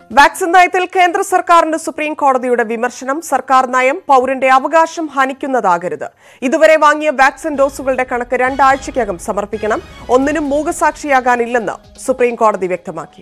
Vaccine നയത്തിൽ കേന്ദ്ര സർക്കാരിന് സുപ്രീം കോടതിയുടെ വിമർശനം സർക്കാർ നയം പൌരന്റെ അവകാശം ഹനിക്കുന്നതാകരുത് ഇതുവരെ വാങ്ങിയ വാക്സിൻ ഡോസുകളുടെ കണക്ക് രണ്ടാഴ്ചയ്ക്കകം സമർപ്പിക്കണം ഒന്നിനും മൂകസാക്ഷിയാകാനില്ലെന്ന് സുപ്രീം കോടതി വ്യക്തമാക്കി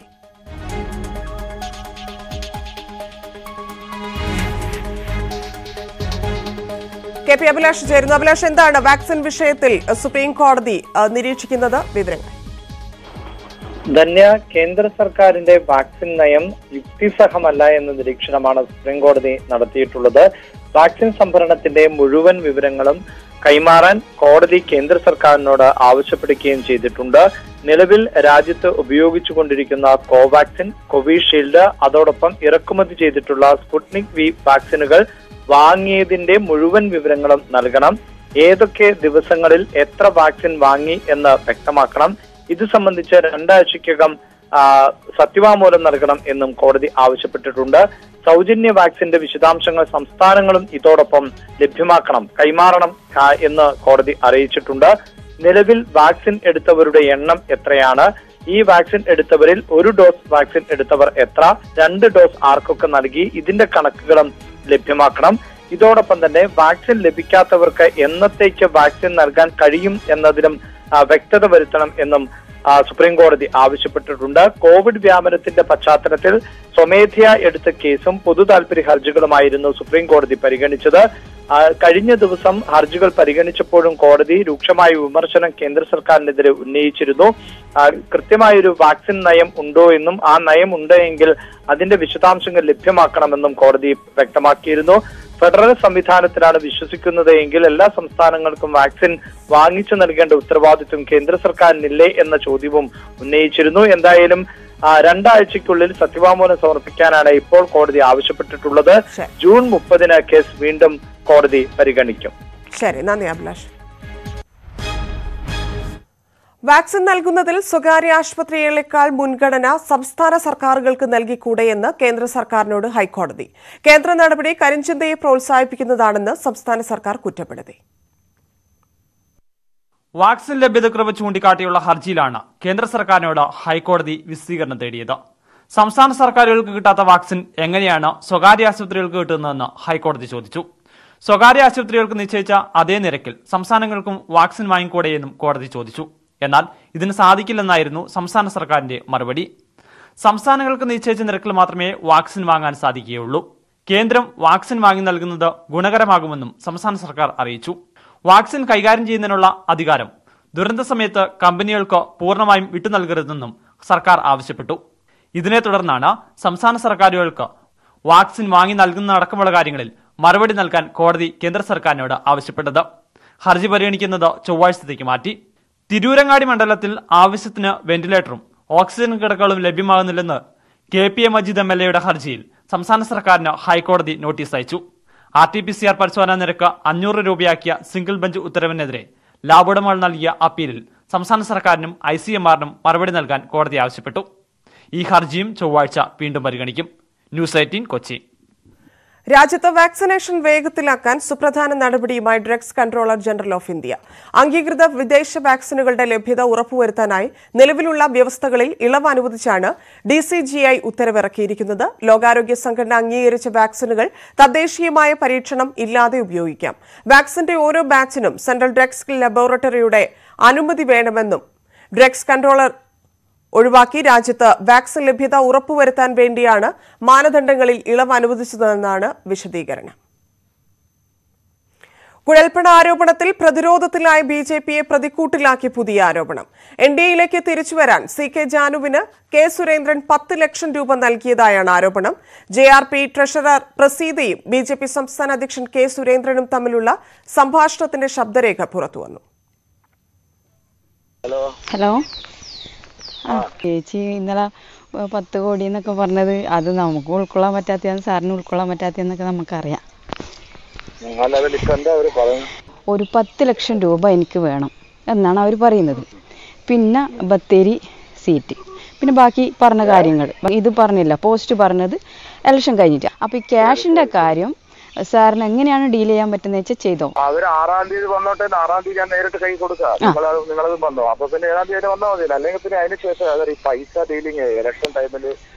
കെ പി അഭിലാഷ് ചേരുന്നു അഭിലാഷ് എന്താണ് വാക്സിൻ വിഷയത്തിൽ സുപ്രീം കോടതി അഹ്, നിരീക്ഷിക്കുന്നത് വിവരങ്ങൾ ധന്യ കേന്ദ്ര സർക്കാരിന്റെ വാക്സിൻ നയം യുക്തിസഹമല്ല എന്ന നിരീക്ഷണമാണ് സുപ്രീം കോടതി നടത്തിയിട്ടുള്ളത് വാക്സിൻ സംഭരണത്തിന്റെ മുഴുവൻ വിവരങ്ങളും കൈമാറാൻ കോടതി കേന്ദ്ര സർക്കാരിനോട് ആവശ്യപ്പെടുകയും ചെയ്തിട്ടുണ്ട് നിലവിൽ രാജ്യത്ത് ഉപയോഗിച്ചുകൊണ്ടിരിക്കുന്ന കോവാക്സിൻ കോവിഷീൽഡ് അതോടൊപ്പം ഇറക്കുമതി ചെയ്തിട്ടുള്ള സ്പുട്നിക് വി വാക്സിനുകൾ വാങ്ങിയതിന്റെ മുഴുവൻ വിവരങ്ങളും നൽകണം ഏതൊക്കെ ദിവസങ്ങളിൽ എത്ര വാക്സിൻ വാങ്ങി എന്ന് വ്യക്തമാക്കണം ഇത് സംബന്ധിച്ച് രണ്ടാഴ്ചയ്ക്കകം ആ, സത്യവാങ്മൂലം നൽകണം എന്നും കോടതി ആവശ്യപ്പെട്ടിട്ടുണ്ട് സൗജന്യ വാക്സിന്റെ വിശദാംശങ്ങൾ സംസ്ഥാനങ്ങളും ഇതോടൊപ്പം ലഭ്യമാക്കണം കൈമാറണം ആ, എന്ന് കോടതി അറിയിച്ചിട്ടുണ്ട് നിലവിൽ വാക്സിൻ എടുത്തവരുടെ എണ്ണം എത്രയാണ് ഈ വാക്സിൻ എടുത്തവരിൽ ഒരു ഡോസ് വാക്സിൻ എടുത്തവർ എത്ര രണ്ട് ഡോസ് ആർക്കൊക്കെ നൽകി ഇതിന്റെ കണക്കുകളും ലഭ്യമാക്കണം ഇതോടൊപ്പം തന്നെ വാക്സിൻ ലഭിക്കാത്തവർക്ക് എന്നത്തേക്ക് വാക്സിൻ നൽകാൻ കഴിയും എന്നതിലും ആ, വ്യക്തത വരുത്തണം എന്നും ആ, സുപ്രീം കോടതി ആവശ്യപ്പെട്ടിട്ടുണ്ട് കോവിഡ് വ്യാപനത്തിന്റെ പശ്ചാത്തലത്തിൽ സ്വമേധയാ എടുത്ത കേസും പൊതു താൽപര്യ ഹർജികളുമായിരുന്നു സുപ്രീം കോടതി പരിഗണിച്ചത് ആ, കഴിഞ്ഞ ദിവസം ഹർജികൾ പരിഗണിച്ചപ്പോഴും കോടതി രൂക്ഷമായ വിമർശനം കേന്ദ്ര സർക്കാരിനെതിരെ ഉന്നയിച്ചിരുന്നു ആ, കൃത്യമായൊരു വാക്സിൻ നയം ഉണ്ടോ എന്നും ആ നയം ഉണ്ട് എങ്കിൽ അതിന്റെ വിശദാംശങ്ങൾ ലഭ്യമാക്കണമെന്നും കോടതി വ്യക്തമാക്കിയിരുന്നു ഫെഡറൽ സംവിധാനത്തിലാണ് വിശ്വസിക്കുന്നത് എങ്കിൽ എല്ലാ സംസ്ഥാനങ്ങൾക്കും വാക്സിൻ വാങ്ങിച്ചു നൽകേണ്ട ഉത്തരവാദിത്വം കേന്ദ്ര സർക്കാരിനില്ലേ എന്ന ചോദ്യവും ഉന്നയിച്ചിരുന്നു എന്തായാലും ആ, രണ്ടാഴ്ചയ്ക്കുള്ളിൽ സത്യവാങ്മൂലം സമർപ്പിക്കാനാണ് ഇപ്പോൾ കോടതി ആവശ്യപ്പെട്ടിട്ടുള്ളത് ശരി. ജൂൺ മുപ്പതിന് കേസ് വീണ്ടും കോടതി പരിഗണിക്കും ശരി നന്ദി അഭിലാഷ് വാക്സിൻ നൽകുന്നതിൽ സ്വകാര്യ ആശുപത്രികളെക്കാൾ മുൻഗണന സംസ്ഥാന സർക്കാരുകൾക്ക് നൽകിക്കൂടെയെന്ന് കേന്ദ്ര സർക്കാരിനോട് ഹൈക്കോടതി കേന്ദ്ര നടപടി കരിഞ്ചന്തയെ പ്രോത്സാഹിപ്പിക്കുന്നതാണെന്ന് സംസ്ഥാന സർക്കാർ കുറ്റപ്പെടുത്തി വാക്സിൻ ലഭ്യതക്കുറവ് ചൂണ്ടിക്കാട്ടിയുള്ള ഹർജിയിലാണ് കേന്ദ്ര സർക്കാരിനോട് ഹൈക്കോടതി വിശദീകരണം തേടിയത് സംസ്ഥാന സർക്കാരുകൾക്ക് കിട്ടാത്ത വാക്സിൻ എങ്ങനെയാണ് സ്വകാര്യ ആശുപത്രികൾക്ക് കിട്ടുന്നതെന്ന് ഹൈക്കോടതി ചോദിച്ചു സ്വകാര്യ ആശുപത്രികൾക്ക് നിശ്ചയിച്ച അതേ നിരക്കിൽ സംസ്ഥാനങ്ങൾക്കും വാക്സിൻ വാങ്ങിക്കൂടെയെന്നും കോടതി ചോദിച്ചു എന്നാൽ ഇതിന് സാധിക്കില്ലെന്നായിരുന്നു സംസ്ഥാന സർക്കാരിന്റെ മറുപടി സംസ്ഥാനങ്ങൾക്ക് നിശ്ചയിച്ച നിരക്കിൽ മാത്രമേ വാക്സിൻ വാങ്ങാൻ സാധിക്കുകയുള്ളൂ കേന്ദ്രം വാക്സിൻ വാങ്ങി നൽകുന്നത് ഗുണകരമാകുമെന്നും സംസ്ഥാന സർക്കാർ അറിയിച്ചു വാക്സിൻ കൈകാര്യം ചെയ്യുന്നതിനുള്ള അധികാരം ദുരന്ത സമയത്ത് കമ്പനികൾക്ക് പൂർണ്ണമായും വിട്ടു നൽകരുതെന്നും സർക്കാർ ആവശ്യപ്പെട്ടു ഇതിനെ തുടർന്നാണ് സംസ്ഥാന സർക്കാരുകൾക്ക് വാക്സിൻ വാങ്ങി നൽകുന്നതടക്കമുള്ള കാര്യങ്ങളിൽ മറുപടി നൽകാൻ കോടതി കേന്ദ്ര സർക്കാരിനോട് ആവശ്യപ്പെട്ടത് ഹർജി പരിഗണിക്കുന്നത് ചൊവ്വാഴ്ചത്തേക്ക് മാറ്റി തിരൂരങ്ങാടി മണ്ഡലത്തിൽ ആവശ്യത്തിന് വെന്റിലേറ്ററും ഓക്സിജൻ കിടക്കകളും ലഭ്യമാകുന്നില്ലെന്ന് K P A Majeed M L എയുടെ ഹർജിയിൽ സംസ്ഥാന സർക്കാരിന് ഹൈക്കോടതി നോട്ടീസ് അയച്ചു R T P C R പരിശോധനാ നിരക്ക് അഞ്ഞൂറ് രൂപയാക്കിയ സിംഗിൾ ബെഞ്ച് ഉത്തരവിനെതിരെ ലാബുടമകൾ നൽകിയ അപ്പീലിൽ സംസ്ഥാന സർക്കാരിനും ഐ സി എം ആറിനും മറുപടി നൽകാൻ കോടതി ആവശ്യപ്പെട്ടു ഈ ഹർജിയും ചൊവ്വാഴ്ച വീണ്ടും പരിഗണിക്കും ന്യൂസ് എയ്റ്റീൻ കൊച്ചി രാജ്യത്ത് വാക്സിനേഷൻ വേഗത്തിലാക്കാൻ സുപ്രധാന നടപടിയുമായി drugs controller general of India അംഗീകൃത വിദേശ വാക്സിനുകളുടെ ലഭ്യത ഉറപ്പുവരുത്താനായി നിലവിലുള്ള വ്യവസ്ഥകളിൽ ഇളവ് അനുവദിച്ചാണ് ഡി സി ജി ഐ ഉത്തരവിറക്കിയിരിക്കുന്നത് ലോകാരോഗ്യ സംഘടന അംഗീകരിച്ച വാക്സിനുകൾ തദ്ദേശീയമായ പരീക്ഷണം ഇല്ലാതെ ഉപയോഗിക്കാം വാക്സിന്റെ ഓരോ ബാച്ചിനും സെൻട്രൽ ഡ്രഗ്സ് ലബോറട്ടറിയുടെ അനുമതി വേണമെന്നും ഡ്രഗ്സ് കൺട്രോളർ ഒഴിവാക്കി രാജ്യത്ത് വാക്സിൻ ലഭ്യത ഉറപ്പുവരുത്താൻ വേണ്ടിയാണ് മാനദണ്ഡങ്ങളിൽ ഇളവ് അനുവദിച്ചതെന്നാണ് വിശദീകരണം കുഴൽപ്പണ ആരോപണത്തിൽ പ്രതിരോധത്തിലായ ബി ജെ പിയെ പ്രതിക്കൂട്ടിലാക്കി പുതിയ ആരോപണം എൻ ഡി എയിലേക്ക് തിരിച്ചുവരാൻ സി കെ ജാനുവിന് കെ സുരേന്ദ്രൻ പത്ത് ലക്ഷം രൂപ നൽകിയതായാണ് ആരോപണം ജെ ആർ പി ട്രഷറർ പ്രസീതയും ബി ജെ പി സംസ്ഥാന അധ്യക്ഷൻ കെ സുരേന്ദ്രനും തമ്മിലുള്ള സംഭാഷണത്തിന്റെ ശബ്ദരേഖ പുറത്തുവന്നു ഹലോ ആ ചേച്ചി ഇന്നലെ ഏ, പത്ത് കോടി എന്നൊക്കെ പറഞ്ഞത് അത് നമുക്ക് ഉൾക്കൊള്ളാൻ പറ്റാത്തതാണ് സാറിന് ഉൾക്കൊള്ളാൻ പറ്റാത്തതെന്നൊക്കെ നമുക്കറിയാം ഒരു പത്ത് ലക്ഷം രൂപ എനിക്ക് വേണം എന്നാണ് അവർ പറയുന്നത് പിന്നെ ബത്തേരി സീറ്റ് പിന്നെ ബാക്കി പറഞ്ഞ കാര്യങ്ങൾ ഇത് പറഞ്ഞില്ല പോസ്റ്റ് പറഞ്ഞത് ഇലക്ഷൻ കഴിഞ്ഞിട്ട് അപ്പോൾ ഈ ക്യാഷിൻ്റെ കാര്യം സാറിന് എങ്ങനെയാണ് ഡീൽ ചെയ്യാൻ പറ്റുന്നത് വെച്ചാൽ ചെയ്തോ അവര് ആറാം തീയതി വന്നോട്ടെ ആറാം തീയതി ഞാൻ നേരിട്ട് കൈ കൊടുക്കാം നിങ്ങൾ നിങ്ങളത് വന്നോ അപ്പൊ പിന്നെ ഏഴാം തീയതി വന്നാൽ മതി അല്ലെങ്കിൽ പിന്നെ അതിന് ശേഷം അതൊരു ഈ പൈസ ഡീലിങ് ഇലക്ഷൻ ടൈമിൽ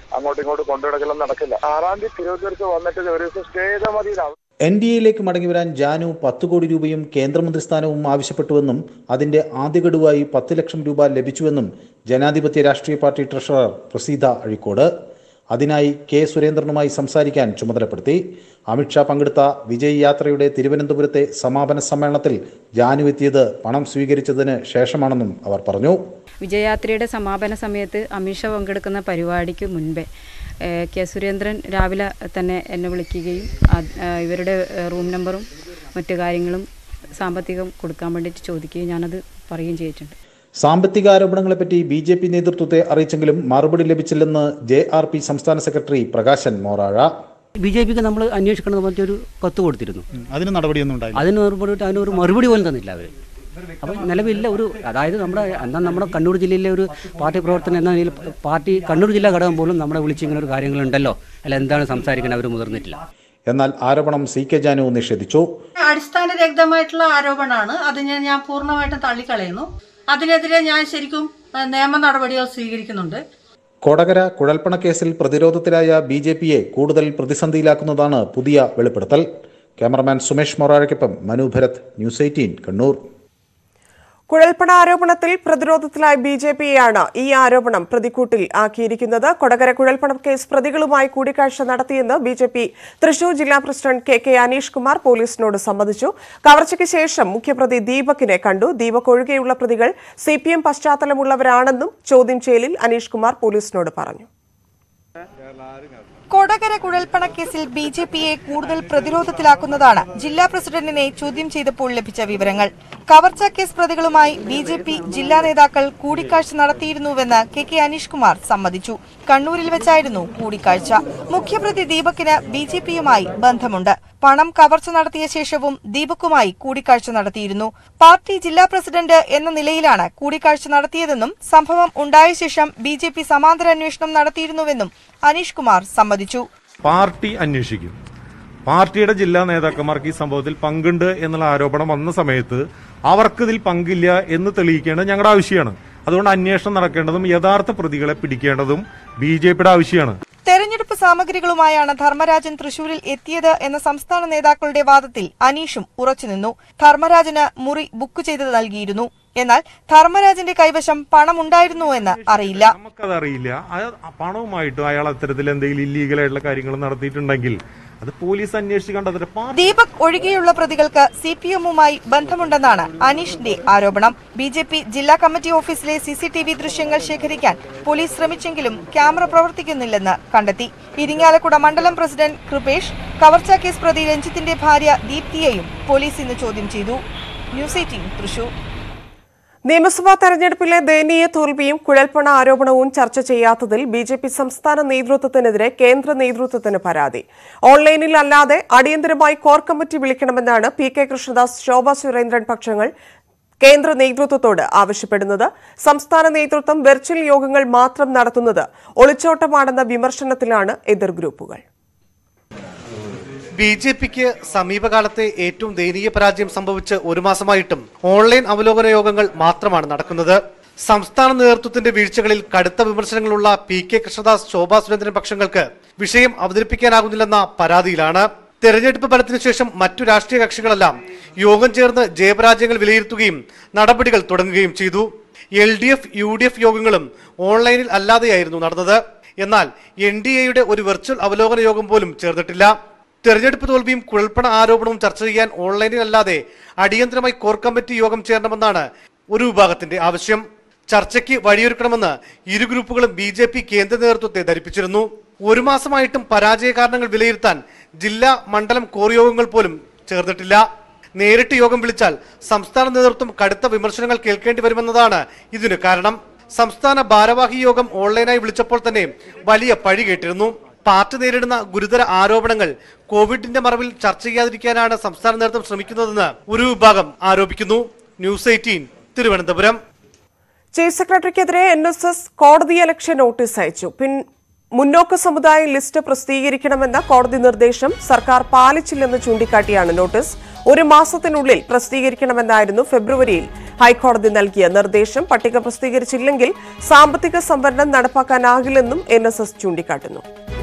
അങ്ങോട്ടും ഇങ്ങോട്ടും കൊണ്ടുനടക്കലൊന്നും നടക്കില്ല ആറാം തീയതി തിരുവനന്തപുരത്ത് വന്നിട്ട് ഒരു ദിവസം സ്റ്റേ ചെയ്താൽ മതി എൻ ഡി എയിലേക്ക് മടങ്ങിവരാൻ ജാനു പത്ത് കോടി രൂപയും കേന്ദ്രമന്ത്രി സ്ഥാനവും ആവശ്യപ്പെട്ടുവെന്നും അതിന്റെ ആദ്യ ഗഡുവായി പത്ത് ലക്ഷം രൂപ ലഭിച്ചുവെന്നും ജനാധിപത്യ രാഷ്ട്രീയ പാർട്ടി ട്രഷറർ പ്രസീത അഴിക്കോട് അതിനായി കെ സുരേന്ദ്രനുമായി സംസാരിക്കാൻ ചുമതലപ്പെടുത്തി അമിത്ഷാ പങ്കെടുത്ത വിജയ് യാത്രയുടെ തിരുവനന്തപുരത്തെ സമാപന സമ്മേളനത്തിൽ ജാനു എത്തിയത് പണം സ്വീകരിച്ചതിന് ശേഷമാണെന്നും അവർ പറഞ്ഞു വിജയയാത്രയുടെ സമാപന സമയത്ത് അമിത്ഷാ പങ്കെടുക്കുന്ന പരിപാടിക്ക് മുൻപേ ഏഹ്, കെ സുരേന്ദ്രൻ രാവിലെ തന്നെ എന്നെ വിളിക്കുകയും അത്, ഏഹ്, ഇവരുടെ ഏഹ്, റൂം നമ്പറും മറ്റു കാര്യങ്ങളും സാമ്പത്തികം കൊടുക്കാൻ വേണ്ടിയിട്ട് ചോദിക്കുകയും ഞാനത് പറയുകയും ചെയ്തിട്ടുണ്ട് സാമ്പത്തിക ആരോപണങ്ങളെപ്പറ്റി ബി ജെ പി നേതൃത്വത്തെ അറിയിച്ചെങ്കിലും മറുപടി ലഭിച്ചില്ലെന്ന് ജെ ആർ പി സംസ്ഥാന secretary Prakashan Morazha B J പിക്ക് നമ്മൾ അന്വേഷിക്കണം എന്ന് പറഞ്ഞൊരു കത്ത് കൊടുത്തിരുന്നു അതിന് നടപടിയൊന്നും ഉണ്ടായില്ല അതിന് മറുപടി അതിനൊരു മറുപടി പോലും തന്നില്ല അവർ അപ്പം നിലവില്ല ഒരു അതായത് നമ്മുടെ എന്താ നമ്മുടെ കണ്ണൂർ ജില്ലയിലെ ഒരു പാർട്ടി പ്രവർത്തനം എന്ന നിലയിൽ പാർട്ടി കണ്ണൂർ ജില്ലാ ഘടകം പോലും നമ്മളെ വിളിച്ച് ഇങ്ങനെ ഒരു കാര്യങ്ങളുണ്ടല്ലോ അല്ല എന്താണ് സംസാരിക്കുന്നത് അവർ മുതിർന്നിട്ടില്ല എന്നാൽ ആരോപണം സി കെ ജാനു നിഷേധിച്ചു അടിസ്ഥാനരഹിതമായിട്ടുള്ള ആരോപണമാണ് അത് ഞാൻ ഞാൻ പൂർണ്ണമായിട്ടും തള്ളിക്കളയുന്നു അതിനെതിരെ ഞാൻ ശരിക്കും ഏഹ്, നിയമ നടപടികൾ സ്വീകരിക്കുന്നുണ്ട് കൊടകര കുഴൽപ്പണ കേസിൽ പ്രതിരോധത്തിലായ ബി ജെ പിയെ കൂടുതൽ പ്രതിസന്ധിയിലാക്കുന്നതാണ് പുതിയ വെളിപ്പെടുത്തൽ ക്യാമറമാൻ സുമേഷ് മൊറാഴയ്ക്കൊപ്പം മനു ഭരത് ന്യൂസ് എയ്റ്റീൻ കണ്ണൂർ കുഴൽപ്പണ ആരോപണത്തിൽ പ്രതിരോധത്തിലായ ബി ജെ പിയെയാണ് ഈ ആരോപണം പ്രതിക്കൂട്ടിൽ ആക്കിയിരിക്കുന്നത് കൊടകര കുഴൽപ്പണ കേസ് പ്രതികളുമായി കൂടിക്കാഴ്ച നടത്തിയെന്ന് ബി ജെ പി തൃശൂർ ജില്ലാ president K K Aneesh Kumar പോലീസിനോട് സമ്മതിച്ചു കവർച്ചയ്ക്ക് ശേഷം മുഖ്യപ്രതി ദീപകിനെ കണ്ടു ദീപക് ഒഴികെയുള്ള പ്രതികൾ സി പി എം പശ്ചാത്തലമുള്ളവരാണെന്നും ചോദ്യം ചെയ്യലിൽ അനീഷ് കുമാർ പോലീസിനോട് പറഞ്ഞു കൊടകര കുഴൽപ്പണക്കേസിൽ ബി ജെ പിയെ കൂടുതൽ പ്രതിരോധത്തിലാക്കുന്നതാണ് ജില്ലാ പ്രസിഡന്റിനെ ചോദ്യം ചെയ്തപ്പോൾ ലഭിച്ച വിവരങ്ങൾ കവർച്ച കേസ് പ്രതികളുമായി ബി ജെ പി ജില്ലാ നേതാക്കൾ കൂടിക്കാഴ്ച നടത്തിയിരുന്നുവെന്ന് കെ കെ അനീഷ് കുമാർ സമ്മതിച്ചു കണ്ണൂരിൽ വെച്ചായിരുന്നു കൂടിക്കാഴ്ച മുഖ്യപ്രതി ദീപകിന് ബി ജെ പിയുമായി ബന്ധമുണ്ട് പണം കവർച്ച നടത്തിയ ശേഷവും ദീപക്കുമായി കൂടിക്കാഴ്ച നടത്തിയിരുന്നു പാർട്ടി ജില്ലാ പ്രസിഡന്റ് എന്ന നിലയിലാണ് കൂടിക്കാഴ്ച നടത്തിയതെന്നും സംഭവം ഉണ്ടായ ശേഷം ബി ജെ പി സമാന്തര അന്വേഷണം നടത്തിയിരുന്നുവെന്നും അനീഷ് കുമാർ സമ്മതിച്ചു പാർട്ടി അന്വേഷിക്കും പാർട്ടിയുടെ ജില്ലാ നേതാക്കന്മാർക്ക് ഈ സംഭവത്തിൽ പങ്കുണ്ട് എന്നുള്ള ആരോപണം വന്ന സമയത്ത് അവർക്ക് ഇതിൽ പങ്കില്ല എന്ന് തെളിയിക്കേണ്ടത് ഞങ്ങളുടെ ആവശ്യമാണ് അതുകൊണ്ട് അന്വേഷണം നടക്കേണ്ടതും യഥാർത്ഥ പ്രതികളെ പിടിക്കേണ്ടതും ബി ജെ പിയുടെ ആവശ്യമാണ് തെരഞ്ഞെടുപ്പ് സാമഗ്രികളുമായാണ് ധർമ്മരാജൻ തൃശൂരിൽ എത്തിയത് എന്ന സംസ്ഥാന നേതാക്കളുടെ വാദത്തിൽ അനീഷും ഉറച്ചുനിന്നു ധർമ്മരാജന് മുറി ബുക്ക് ചെയ്ത് നൽകിയിരുന്നു എന്നാൽ ധർമ്മരാജന്റെ കൈവശം പണമുണ്ടായിരുന്നോ എന്ന് അറിയില്ല നമുക്കതറിയില്ല അത് പണവുമായിട്ടും അയാൾ അത്തരത്തിൽ എന്തെങ്കിലും ഇല്ലീഗലായിട്ടുള്ള കാര്യങ്ങൾ നടത്തിയിട്ടുണ്ടെങ്കിൽ അത് പോലീസ് അന്വേഷിച്ച് കണ്ടതിന്റെ പാർട്ടി ദീപക് ഒഴികെയുള്ള പ്രതികൾക്ക് സി പി എമ്മുമായി ബന്ധമുണ്ടെന്നാണ് അനീഷിന്റെ ആരോപണം ബി ജെ പി ജില്ലാ കമ്മിറ്റി ഓഫീസിലെ സി സി ടി വി ദൃശ്യങ്ങൾ ശേഖരിക്കാൻ പോലീസ് ശ്രമിച്ചെങ്കിലും ക്യാമറ പ്രവർത്തിക്കുന്നില്ലെന്ന് കണ്ടെത്തി ഇരിങ്ങാലക്കുട മണ്ഡലം പ്രസിഡന്റ് കൃപേഷ് കവർച്ചാ കേസ് പ്രതി രഞ്ജിത്തിന്റെ ഭാര്യ ദീപ്തിയെയും പോലീസ് ഇന്ന് ചോദ്യം ചെയ്തു ന്യൂസ് എയ്റ്റീൻ തൃശൂർ നിയമസഭാ തെരഞ്ഞെടുപ്പിലെ ദയനീയ തോൽവിയും കുഴൽപ്പണ ആരോപണവും ചർച്ച ചെയ്യാത്തതിൽ ബി ജെ പി സംസ്ഥാന നേതൃത്വത്തിനെതിരെ കേന്ദ്ര നേതൃത്വത്തിന് പരാതി ഓൺലൈനിൽ അല്ലാതെ അടിയന്തരമായി കോർ കമ്മിറ്റി വിളിക്കണമെന്നാണ് പി കെ കൃഷ്ണദാസ് ശോഭ സുരേന്ദ്രൻ പക്ഷങ്ങൾ കേന്ദ്ര നേതൃത്വത്തോട് ആവശ്യപ്പെടുന്നത് സംസ്ഥാന നേതൃത്വം വെർച്വൽ യോഗങ്ങൾ മാത്രം നടത്തുന്നത് ഒളിച്ചോട്ടമാണെന്ന വിമർശനത്തിലാണ് എതിർ ഗ്രൂപ്പുകൾ ബി ജെ പിക്ക് സമീപകാലത്തെ ഏറ്റവും ദയനീയ പരാജയം സംഭവിച്ച് ഒരു മാസമായിട്ടും ഓൺലൈൻ അവലോകന യോഗങ്ങൾ മാത്രമാണ് നടക്കുന്നത് സംസ്ഥാന നേതൃത്വത്തിന്റെ വീഴ്ചകളിൽ കടുത്ത വിമർശനങ്ങളുള്ള പി കെ കൃഷ്ണദാസ് ശോഭാ സുരേന്ദ്രൻ പക്ഷങ്ങൾക്ക് വിഷയം അവതരിപ്പിക്കാനാകുന്നില്ലെന്ന പരാതിയിലാണ് തെരഞ്ഞെടുപ്പ് ഫലത്തിനു ശേഷം മറ്റു രാഷ്ട്രീയ കക്ഷികളെല്ലാം യോഗം ചേർന്ന് ജയപരാജയങ്ങൾ വിലയിരുത്തുകയും നടപടികൾ തുടങ്ങുകയും ചെയ്തു L D F U D F യോഗങ്ങളും ഓൺലൈനിൽ അല്ലാതെയായിരുന്നു നടന്നത് എന്നാൽ എൻ ഡി എയുടെ ഒരു വെർച്വൽ അവലോകന യോഗം പോലും ചേർന്നിട്ടില്ല തെരഞ്ഞെടുപ്പ് തോൽവിയും കുഴൽപ്പണ ആരോപണവും ചർച്ച ചെയ്യാൻ ഓൺലൈനിൽ അല്ലാതെ അടിയന്തരമായി കോർ കമ്മിറ്റി യോഗം ചേരണമെന്നാണ് ഒരു വിഭാഗത്തിന്റെ ആവശ്യം ചർച്ചയ്ക്ക് വഴിയൊരുക്കണമെന്ന് ഇരു ഗ്രൂപ്പുകളും ബി ജെ പി കേന്ദ്ര നേതൃത്വത്തെ ധരിപ്പിച്ചിരുന്നു ഒരു മാസമായിട്ടും പരാജയ കാരണങ്ങൾ വിലയിരുത്താൻ ജില്ലാ മണ്ഡലം കോർ യോഗങ്ങൾ പോലും ചേർന്നിട്ടില്ല നേരിട്ട് യോഗം വിളിച്ചാൽ സംസ്ഥാന നേതൃത്വം കടുത്ത വിമർശനങ്ങൾ കേൾക്കേണ്ടി വരുമെന്നതാണ് ഇതിന് കാരണം സംസ്ഥാന ഭാരവാഹി യോഗം ഓൺലൈനായി വിളിച്ചപ്പോൾ തന്നെ വലിയ പഴി കേട്ടിരുന്നു പാർട്ടി നേരിടുന്ന ഗുരുതര ആരോപണങ്ങൾ കോവിഡിന്റെ മറവിൽ ചർച്ച ചെയ്യാതിരിക്കാനാണ് സംസ്ഥാന നേതൃത്വം ശ്രമിക്കുന്നതെന്ന് ഒരു വിഭാഗം ആരോപിക്കുന്നു ന്യൂസ് എയ്റ്റീൻ തിരുവനന്തപുരം ചീഫ് സെക്രട്ടറിക്കെതിരെ എൻ എസ് എസ് കോടതിയലക്ഷ്യ നോട്ടീസ് അയച്ചു പിൻ മുന്നോക്ക സമുദായ ലിസ്റ്റ് പ്രസിദ്ധീകരിക്കണമെന്ന കോടതി നിർദ്ദേശം സർക്കാർ പാലിച്ചില്ലെന്ന് ചൂണ്ടിക്കാട്ടിയാണ് നോട്ടീസ് ഒരു മാസത്തിനുള്ളിൽ പ്രസിദ്ധീകരിക്കണമെന്നായിരുന്നു ഫെബ്രുവരിയിൽ ഹൈക്കോടതി നൽകിയ നിർദ്ദേശം പട്ടിക പ്രസിദ്ധീകരിച്ചില്ലെങ്കിൽ സാമ്പത്തിക സംവരണം നടപ്പാക്കാനാകില്ലെന്നും എൻ എസ് എസ് ചൂണ്ടിക്കാട്ടുന്നു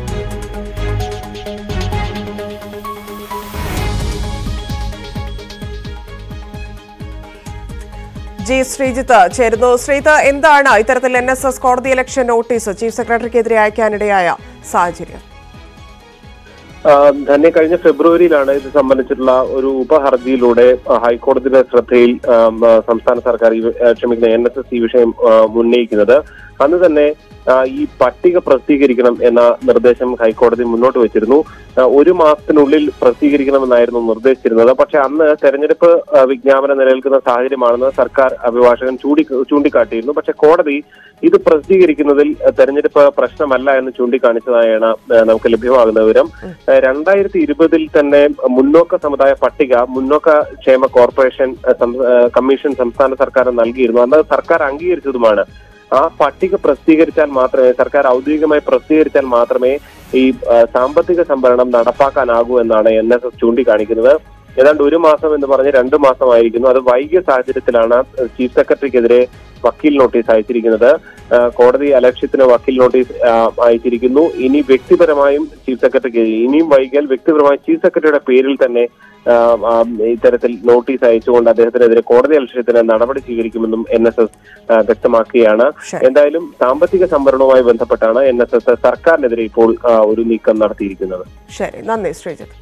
ജി ശ്രീജിത്ത് ചേരുന്നു ശ്രീജിത്ത് എന്താണ് ഇത്തരത്തിൽ എൻ എസ് എസ് കോടതി ഇലക്ഷൻ നോട്ടീസ് ചീഫ് സെക്രട്ടറിക്കെതിരെ അയക്കാനിടയായ സാഹചര്യം ആ, തന്നെ കഴിഞ്ഞ ഫെബ്രുവരിയിലാണ് ഇത് സംബന്ധിച്ചിട്ടുള്ള ഒരു ഉപഹർജിയിലൂടെ ആ, ഹൈക്കോടതിയുടെ ശ്രദ്ധയിൽ ആ, ആ, സംസ്ഥാന സർക്കാർ ഈ വി- ആ, ക്ഷമിക്കുന്ന എൻ എസ് എസ് ഈ വിഷയം ആ, ഉന്നയിക്കുന്നത് അന്ന് തന്നെ ആ, ഈ പട്ടിക പ്രസിദ്ധീകരിക്കണം എന്ന നിർദ്ദേശം ഹൈക്കോടതി മുന്നോട്ട് വെച്ചിരുന്നു ആ, ഒരു മാസത്തിനുള്ളിൽ പ്രസിദ്ധീകരിക്കണമെന്നായിരുന്നു നിർദ്ദേശിച്ചിരുന്നത് പക്ഷെ അന്ന് തെരഞ്ഞെടുപ്പ് ആ, വിജ്ഞാപനം നിലനിൽക്കുന്ന സാഹചര്യമാണെന്ന് സർക്കാർ അഭിഭാഷകൻ ചൂണ്ടി ചൂണ്ടിക്കാട്ടിയിരുന്നു പക്ഷെ കോടതി ഇത് പ്രസിദ്ധീകരിക്കുന്നതിൽ ആ, തെരഞ്ഞെടുപ്പ് പ്രശ്നമല്ല എന്ന് ചൂണ്ടിക്കാണിച്ചതായാണ് ആ, നമുക്ക് ലഭ്യമാകുന്ന വിവരം ആ, രണ്ടായിരത്തി ഇരുപതിൽ തന്നെ മുന്നോക്ക സമുദായ പട്ടിക മുന്നോക്ക ക്ഷേമ കോർപ്പറേഷൻ ആ, സം- ആ, കമ്മീഷൻ സംസ്ഥാന സർക്കാർ നൽകിയിരുന്നു അന്ന് സർക്കാർ അംഗീകരിച്ചതുമാണ് ആ പട്ടിക പ്രസിദ്ധീകരിച്ചാൽ മാത്രമേ സർക്കാർ ഔദ്യോഗികമായി പ്രസിദ്ധീകരിച്ചാൽ മാത്രമേ ഈ ആ, സാമ്പത്തിക സംഭരണം നടപ്പാക്കാനാകൂ എന്നാണ് എൻ എസ് എസ് ചൂണ്ടിക്കാണിക്കുന്നത് ഏതാണ്ട് ഒരു മാസം എന്ന് പറഞ്ഞ് രണ്ടു മാസമായിരിക്കുന്നു അത് വൈകിയ സാഹചര്യത്തിലാണ് ചീഫ് സെക്രട്ടറിക്കെതിരെ വക്കീൽ നോട്ടീസ് അയച്ചിരിക്കുന്നത് ആ, കോടതി അലക്ഷ്യത്തിന് വക്കീൽ നോട്ടീസ് ആ, അയച്ചിരിക്കുന്നു ഇനി വ്യക്തിപരമായും ചീഫ് സെക്രട്ടറിക്ക് ഇനിയും വൈകിയാൽ വ്യക്തിപരമായി ചീഫ് സെക്രട്ടറിയുടെ പേരിൽ തന്നെ ആ, ആ, ഇത്തരത്തിൽ നോട്ടീസ് അയച്ചുകൊണ്ട് അദ്ദേഹത്തിനെതിരെ കോടതി അലക്ഷ്യത്തിന് നടപടി സ്വീകരിക്കുമെന്നും എൻ എസ് എസ് വ്യക്തമാക്കുകയാണ് എന്തായാലും സാമ്പത്തിക സംവരണവുമായി ബന്ധപ്പെട്ടാണ് എൻ എസ് എസ് സർക്കാരിനെതിരെ ഇപ്പോൾ ആ, ഒരു നീക്കം നടത്തിയിരിക്കുന്നത് ശരി നന്ദി ശ്രീജിത്ത്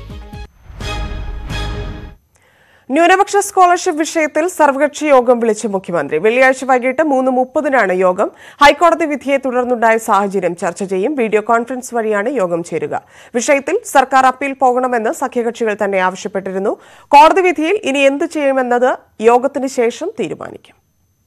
ന്യൂനപക്ഷ സ്കോളർഷിപ്പ് വിഷയത്തിൽ സർവകക്ഷി യോഗം വിളിച്ച് മുഖ്യമന്ത്രി വെള്ളിയാഴ്ച വൈകിട്ട് മൂന്ന് മുപ്പതിനാണ് യോഗം ഹൈക്കോടതി വിധിയെ തുടർന്നുണ്ടായ സാഹചര്യം ചർച്ച ചെയ്യും വീഡിയോ കോൺഫറൻസ് വഴിയാണ് യോഗം ചേരുക വിഷയത്തിൽ സർക്കാർ അപ്പീൽ പോകണമെന്ന് സഖ്യകക്ഷികൾ തന്നെ ആവശ്യപ്പെട്ടിരുന്നു കോടതി വിധിയിൽ ഇനി എന്ത് ചെയ്യുമെന്നത് യോഗത്തിന് ശേഷം തീരുമാനിക്കും